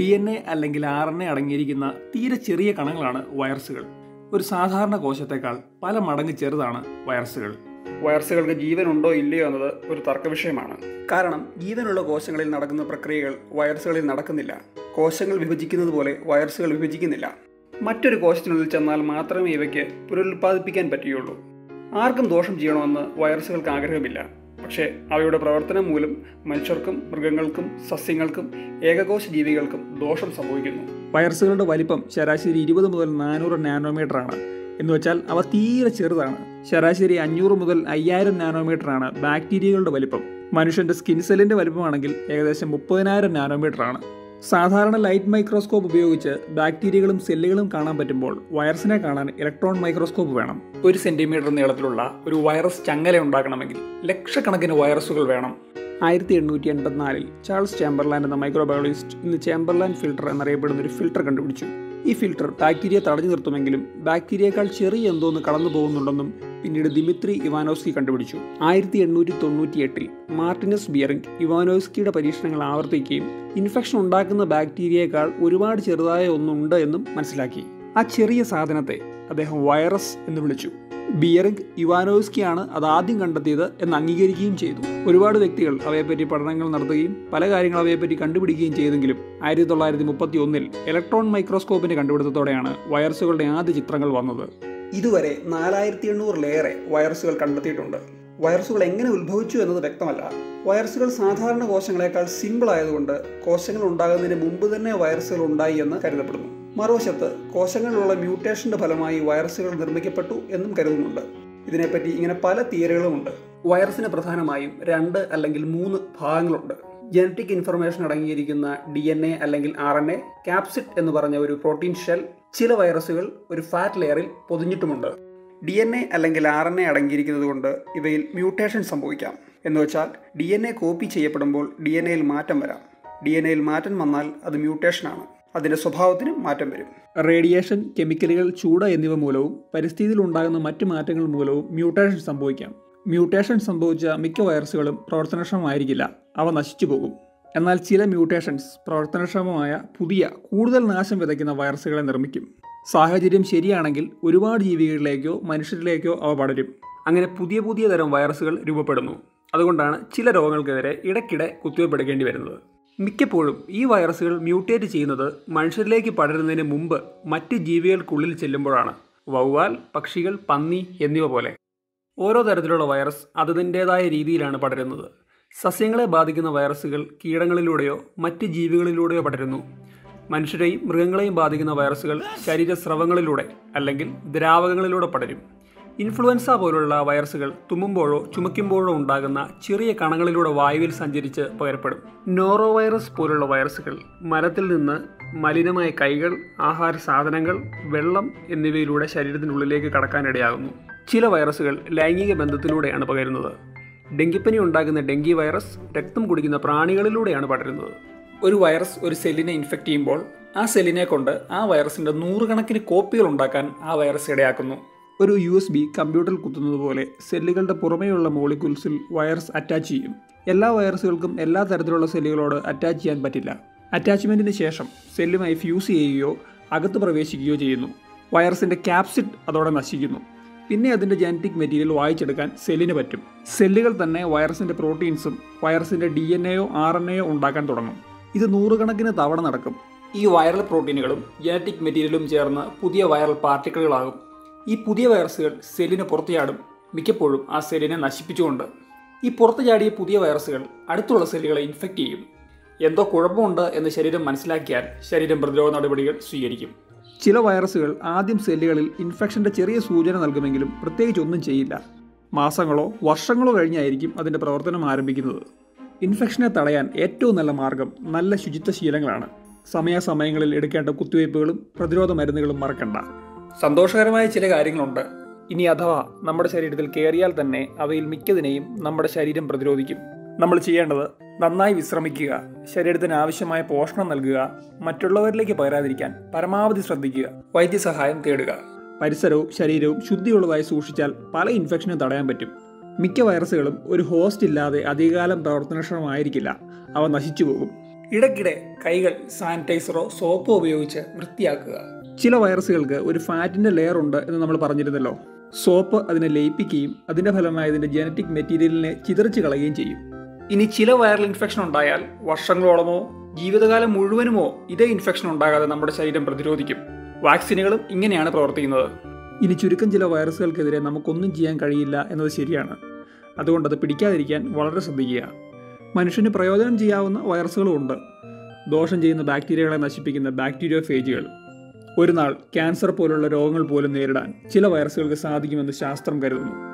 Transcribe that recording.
D N A അല്ലെങ്കിൽ R N A അടങ്ങിയിരിക്കുന്ന തീരെ ചെറിയ കണങ്ങളാണ് വൈറസുകൾ ഒരു സാധാരണ കോശത്തേക്കാൾ പല മടങ്ങ് ചെറുതാണ് വൈറസുകൾ വൈറസുകൾക്ക് ജീവനുണ്ടോ ഇല്ലയോ എന്നത് ഒരു തർക്കവിഷയമാണ് കാരണം ജീവനുള്ള കോശങ്ങളിൽ നടക്കുന്ന പ്രക്രിയകൾ വൈറസുകളിൽ നടക്കുന്നില്ല കോശങ്ങൾ വിഭജിക്കുന്നത് പോലെ വൈറസുകൾ വിഭജിക്കുന്നില്ല മറ്റൊരു കോശത്തിനുള്ളിൽ ചെന്നാൽ മാത്രമേ ഇവയ്ക്ക് പുനരുൽപ്പാദിപ്പിക്കാൻ പറ്റുകയുള്ളൂ ആർക്കും ദോഷം ചെയ്യണമെന്ന് വൈറസുകൾക്ക് ആഗ്രഹമില്ല പക്ഷേ അവയുടെ പ്രവർത്തനം മൂലം മനുഷ്യർക്കും മൃഗങ്ങൾക്കും സസ്യങ്ങൾക്കും ഏകകോശ ജീവികൾക്കും ദോഷം സംഭവിക്കുന്നു വൈറസുകളുടെ വലിപ്പം ശരാശരി ഇരുപത് മുതൽ നാനൂറ് നാനോമീറ്റർ ആണ് എന്ന് വെച്ചാൽ അവ തീരെ ചെറുതാണ് ശരാശരി അഞ്ഞൂറ് മുതൽ അയ്യായിരം നാനോമീറ്റർ ആണ് ബാക്ടീരിയകളുടെ വലിപ്പം മനുഷ്യന്റെ സ്കിൻ സെല്ലിന്റെ വലിപ്പമാണെങ്കിൽ ഏകദേശം മുപ്പതിനായിരം നാനോമീറ്റർ ആണ് സാധാരണ ലൈറ്റ് മൈക്രോസ്കോപ്പ് ഉപയോഗിച്ച് ബാക്ടീരിയകളും സെല്ലുകളും കാണാൻ പറ്റുമ്പോൾ വൈറസിനെ കാണാൻ ഇലക്ട്രോൺ മൈക്രോസ്കോപ്പ് വേണം ഒരു സെന്റിമീറ്റർ നീളത്തിലുള്ള ഒരു വൈറസ് ചങ്ങല ഉണ്ടാക്കണമെങ്കിൽ ലക്ഷക്കണക്കിന് വൈറസുകൾ വേണം ആയിരത്തി എണ്ണൂറ്റി എൺപത്തിനാലിൽ ചാൾസ് ചേംബർലാൻ എന്ന മൈക്രോബയോളജിസ്റ്റ് ഇന്ന് ചേംബർലാൻ ഫിൽട്ടർ എന്നറിയപ്പെടുന്ന ഒരു ഫിൽട്ടർ കണ്ടുപിടിച്ചു ഈ ഫിൽട്ടർ ബാക്ടീരിയ തടഞ്ഞു നിർത്തുമെങ്കിലും ബാക്ടീരിയേക്കാൾ ചെറിയ എന്തോന്ന് കടന്നു പോകുന്നുണ്ടെന്നും പിന്നീട് ദിമിത്രി ഇവാനോസ്കി കണ്ടുപിടിച്ചു ആയിരത്തി എണ്ണൂറ്റി തൊണ്ണൂറ്റി എട്ടിൽ മാർട്ടിനസ് ബിയറിംഗ് ഇവാനോസ്കിയുടെ പരീക്ഷണങ്ങൾ ആവർത്തിക്കുകയും ഇൻഫെക്ഷൻ ഉണ്ടാക്കുന്ന ബാക്ടീരിയേക്കാൾ ഒരുപാട് ചെറുതായ ഒന്നുണ്ട് എന്നും മനസ്സിലാക്കി ആ ചെറിയ സാധനത്തെ അദ്ദേഹം വൈറസ് എന്ന് വിളിച്ചു ബിയറിംഗ് ഇവാനോസ്കിയാണ് അത് ആദ്യം കണ്ടെത്തിയത് എന്ന് അംഗീകരിക്കുകയും ചെയ്തു ഒരുപാട് വ്യക്തികൾ അവയെപ്പറ്റി പഠനങ്ങൾ നടത്തുകയും പല കാര്യങ്ങൾ അവയെപ്പറ്റി കണ്ടുപിടിക്കുകയും ചെയ്തെങ്കിലും ആയിരത്തി തൊള്ളായിരത്തി മുപ്പത്തി ഒന്നിൽ ഇലക്ട്രോൺ മൈക്രോസ്കോപ്പിന്റെ കണ്ടുപിടുത്തത്തോടെയാണ് വൈറസുകളുടെ ആദ്യ ചിത്രങ്ങൾ വന്നത് ഇതുവരെ നാലായിരത്തി എണ്ണൂറിലേറെ വൈറസുകൾ കണ്ടെത്തിയിട്ടുണ്ട് വൈറസുകൾ എങ്ങനെ ഉത്ഭവിച്ചു എന്നത് വ്യക്തമല്ല വൈറസുകൾ സാധാരണ കോശങ്ങളെക്കാൾ സിമ്പിൾ ആയതുകൊണ്ട് കോശങ്ങൾ ഉണ്ടാകുന്നതിന് മുമ്പ് തന്നെ വൈറസുകൾ ഉണ്ടായി എന്ന് കരുതപ്പെടുന്നു മറുവശത്ത് കോശങ്ങളിലുള്ള മ്യൂട്ടേഷന്റെ ഫലമായി വൈറസുകൾ നിർമ്മിക്കപ്പെട്ടു എന്നും കരുതുന്നുണ്ട് ഇതിനെപ്പറ്റി ഇങ്ങനെ പല തിയറികളുമുണ്ട് വൈറസിന് പ്രധാനമായും രണ്ട് അല്ലെങ്കിൽ മൂന്ന് ഭാഗങ്ങളുണ്ട് ജനറ്റിക് ഇൻഫർമേഷൻ അടങ്ങിയിരിക്കുന്ന ഡി എൻ എ അല്ലെങ്കിൽ ആർ എൻ എ ക്യാപ്സിഡ് എന്ന് പറഞ്ഞ ഒരു പ്രോട്ടീൻ ഷെൽ ചില വൈറസുകൾ ഒരു ഫാറ്റ് ലെയറിൽ പൊതിഞ്ഞിട്ടുമുണ്ട് ഡി എൻ എ അല്ലെങ്കിൽ ആർ എൻ എ അടങ്ങിയിരിക്കുന്നത് കൊണ്ട് ഇവയിൽ മ്യൂട്ടേഷൻ സംഭവിക്കാം എന്ന് വെച്ചാൽ ഡി എൻ എ കോപ്പി ചെയ്യപ്പെടുമ്പോൾ ഡി എൻ എയിൽ മാറ്റം വരാം ഡി എൻ എയിൽ മാറ്റം വന്നാൽ അത് മ്യൂട്ടേഷനാണ് അതിൻ്റെ സ്വഭാവത്തിനും മാറ്റം വരും റേഡിയേഷൻ കെമിക്കലുകൾ ചൂട് എന്നിവ മൂലവും പരിസ്ഥിതിയിൽ ഉണ്ടാകുന്ന മറ്റു മാറ്റങ്ങൾ മൂലവും മ്യൂട്ടേഷൻ സംഭവിക്കാം മ്യൂട്ടേഷൻ സംഭവിച്ച മിക്ക വൈറസുകളും പ്രവർത്തനക്ഷമമായിരിക്കില്ല അവ നശിച്ചു പോകും എന്നാൽ ചില മ്യൂട്ടേഷൻസ് പ്രവർത്തനക്ഷമമായ പുതിയ കൂടുതൽ നാശം വിതയ്ക്കുന്ന വൈറസുകളെ നിർമ്മിക്കും സാഹചര്യം ശരിയാണെങ്കിൽ ഒരുപാട് ജീവികളിലേക്കോ മനുഷ്യരിലേക്കോ അവ പടരും അങ്ങനെ പുതിയ പുതിയ തരം വൈറസുകൾ രൂപപ്പെടുന്നു അതുകൊണ്ടാണ് ചില രോഗങ്ങൾക്കെതിരെ ഇടയ്ക്കിടെ കുത്തിവയ്പ്പെടുക്കേണ്ടി വരുന്നത് മിക്കപ്പോഴും ഈ വൈറസുകൾ മ്യൂട്ടേറ്റ് ചെയ്യുന്നത് മനുഷ്യരിലേക്ക് പടരുന്നതിന് മുമ്പ് മറ്റ് ജീവികൾക്കുള്ളിൽ ചെല്ലുമ്പോഴാണ് വവ്വാൽ പക്ഷികൾ പന്നി എന്നിവ പോലെ ഓരോ തരത്തിലുള്ള വൈറസ് അതിൻ്റേതായ രീതിയിലാണ് പടരുന്നത് സസ്യങ്ങളെ ബാധിക്കുന്ന വൈറസുകൾ കീടങ്ങളിലൂടെയോ മറ്റ് ജീവികളിലൂടെയോ പടരുന്നു മനുഷ്യരെയും മൃഗങ്ങളെയും ബാധിക്കുന്ന വൈറസുകൾ ശരീരസ്രവങ്ങളിലൂടെ അല്ലെങ്കിൽ ദ്രാവകങ്ങളിലൂടെ പടരും ഇൻഫ്ലുവൻസ പോലുള്ള വൈറസുകൾ തുമ്മുമ്പോഴോ ചുമയ്ക്കുമ്പോഴോ ഉണ്ടാകുന്ന ചെറിയ കണങ്ങളിലൂടെ വായുവിൽ സഞ്ചരിച്ച് പകരപ്പെടും നോറോ വൈറസ് പോലുള്ള വൈറസുകൾ മരത്തിൽ നിന്ന് മലിനമായ കൈകൾ ആഹാര സാധനങ്ങൾ വെള്ളം എന്നിവയിലൂടെ ശരീരത്തിനുള്ളിലേക്ക് കടക്കാനിടയാകുന്നു ചില വൈറസുകൾ ലൈംഗിക ബന്ധത്തിലൂടെയാണ് പകരുന്നത് ഡെങ്കിപ്പനി ഉണ്ടാകുന്ന ഡെങ്കി വൈറസ് രക്തം കുടിക്കുന്ന പ്രാണികളിലൂടെയാണ് പടരുന്നത് ഒരു വൈറസ് ഒരു സെല്ലിനെ ഇൻഫെക്റ്റ് ചെയ്യുമ്പോൾ ആ സെല്ലിനെ കൊണ്ട് ആ വൈറസിന്റെ നൂറുകണക്കിന് കോപ്പികൾ ഉണ്ടാക്കാൻ ആ വൈറസ് ഇടയാക്കുന്നു ഒരു യു എസ് ബി കമ്പ്യൂട്ടറിൽ കുത്തുന്നത് പോലെ സെല്ലുകളുടെ പുറമേയുള്ള മോളിക്യൂൾസിൽ വൈറസ് അറ്റാച്ച് ചെയ്യും എല്ലാ വൈറസുകൾക്കും എല്ലാ തരത്തിലുള്ള സെല്ലുകളോട് അറ്റാച്ച് ചെയ്യാൻ പറ്റില്ല അറ്റാച്ച്മെൻറ്റിന് ശേഷം സെല്ലുമായി ഫ്യൂസ് ചെയ്യുകയോ അകത്ത് പ്രവേശിക്കുകയോ ചെയ്യുന്നു വൈറസിൻ്റെ ക്യാപ്സിഡ് അതോടെ നശിക്കുന്നു പിന്നെ അതിൻ്റെ ജനറ്റിക് മെറ്റീരിയൽ വായിച്ചെടുക്കാൻ സെല്ലിന് പറ്റും സെല്ലുകൾ തന്നെ വൈറസിൻ്റെ പ്രോട്ടീൻസും വൈറസിൻ്റെ ഡി എൻ എയോ ആർ എൻ എയോ ഉണ്ടാക്കാൻ തുടങ്ങും ഇത് നൂറുകണക്കിന് തവണ നടക്കും ഈ വൈറൽ പ്രോട്ടീനുകളും ജനറ്റിക് മെറ്റീരിയലും ചേർന്ന് പുതിയ വൈറൽ പാർട്ടിക്കിളുകളാകും ഈ പുതിയ വൈറസുകൾ സെല്ലിന് പുറത്ത് ചാടും മിക്കപ്പോഴും ആ സെല്ലിനെ നശിപ്പിച്ചുകൊണ്ട് ഈ പുറത്ത് ചാടിയ പുതിയ വൈറസുകൾ അടുത്തുള്ള സെല്ലുകളെ ഇൻഫെക്റ്റ് ചെയ്യും എന്തോ കുഴപ്പമുണ്ട് എന്ന് ശരീരം മനസ്സിലാക്കിയാൽ ശരീരം പ്രതിരോധ നടപടികൾ സ്വീകരിക്കും ചില വൈറസുകൾ ആദ്യം സെല്ലുകളിൽ ഇൻഫെക്ഷൻ്റെ ചെറിയ സൂചന നൽകുമെങ്കിലും പ്രത്യേകിച്ച് ഒന്നും ചെയ്യില്ല മാസങ്ങളോ വർഷങ്ങളോ കഴിഞ്ഞായിരിക്കും അതിൻ്റെ പ്രവർത്തനം ആരംഭിക്കുന്നത് ഇൻഫെക്ഷനെ തടയാൻ ഏറ്റവും നല്ല മാർഗം നല്ല ശുചിത്വ ശീലങ്ങളാണ് സമയാസമയങ്ങളിൽ എടുക്കേണ്ട കുത്തിവയ്പ്പുകളും പ്രതിരോധ മരുന്നുകളും മറക്കണ്ട സന്തോഷകരമായ ചില കാര്യങ്ങളുണ്ട് ഇനി അഥവാ നമ്മുടെ ശരീരത്തിൽ കയറിയാൽ തന്നെ അവയിൽ മിക്കതിനെയും നമ്മുടെ ശരീരം പ്രതിരോധിക്കും നമ്മൾ ചെയ്യേണ്ടത് നന്നായി വിശ്രമിക്കുക ശരീരത്തിന് ആവശ്യമായ പോഷണം നൽകുക മറ്റുള്ളവരിലേക്ക് പകരാതിരിക്കാൻ പരമാവധി ശ്രദ്ധിക്കുക വൈദ്യസഹായം തേടുക പരിസരവും ശരീരവും ശുദ്ധിയുള്ളതായി സൂക്ഷിച്ചാൽ പല ഇൻഫെക്ഷനും തടയാൻ പറ്റും മിക്ക വൈറസുകളും ഒരു ഹോസ്റ്റ് ഇല്ലാതെ അധികകാലം പ്രവർത്തനക്ഷമമായിരിക്കില്ല അവ നശിച്ചു പോകും ഇടയ്ക്കിടെ കൈകൾ സാനിറ്റൈസറോ സോപ്പോ ഉപയോഗിച്ച് വൃത്തിയാക്കുക ചില വൈറസുകൾക്ക് ഒരു ഫാറ്റിന്റെ ലെയർ ഉണ്ട് എന്ന് നമ്മൾ പറഞ്ഞിരുന്നല്ലോ സോപ്പ് അതിനെ ലയിപ്പിക്കുകയും അതിന്റെ ഫലമായി അതിന്റെ ജനറ്റിക് മെറ്റീരിയലിനെ ചിതറിച്ച് കളയുകയും ചെയ്യും ഇനി ചില വൈറൽ ഇൻഫെക്ഷൻ ഉണ്ടായാൽ വർഷങ്ങളോളമോ ജീവിതകാലം മുഴുവനുമോ ഇതേ ഇൻഫെക്ഷൻ ഉണ്ടാകാതെ നമ്മുടെ ശരീരം പ്രതിരോധിക്കും വാക്സിനുകളും ഇങ്ങനെയാണ് പ്രവർത്തിക്കുന്നത് ഇനി ചുരുക്കം ചില വൈറസുകൾക്കെതിരെ നമുക്കൊന്നും ചെയ്യാൻ കഴിയില്ല എന്നത് ശരിയാണ് അതുകൊണ്ട് അത് പിടിക്കാതിരിക്കാൻ വളരെ ശ്രദ്ധിക്കുക മനുഷ്യന് പ്രയോജനം ചെയ്യാവുന്ന വൈറസുകളും ഉണ്ട് ദോഷം ചെയ്യുന്ന ബാക്ടീരിയകളെ നശിപ്പിക്കുന്ന ബാക്ടീരിയോ ഫേജുകൾ ഒരു നാൾ ക്യാൻസർ പോലുള്ള രോഗങ്ങൾ പോലും നേരിടാൻ ചില വൈറസുകൾക്ക് സാധിക്കുമെന്ന് ശാസ്ത്രം കരുതുന്നു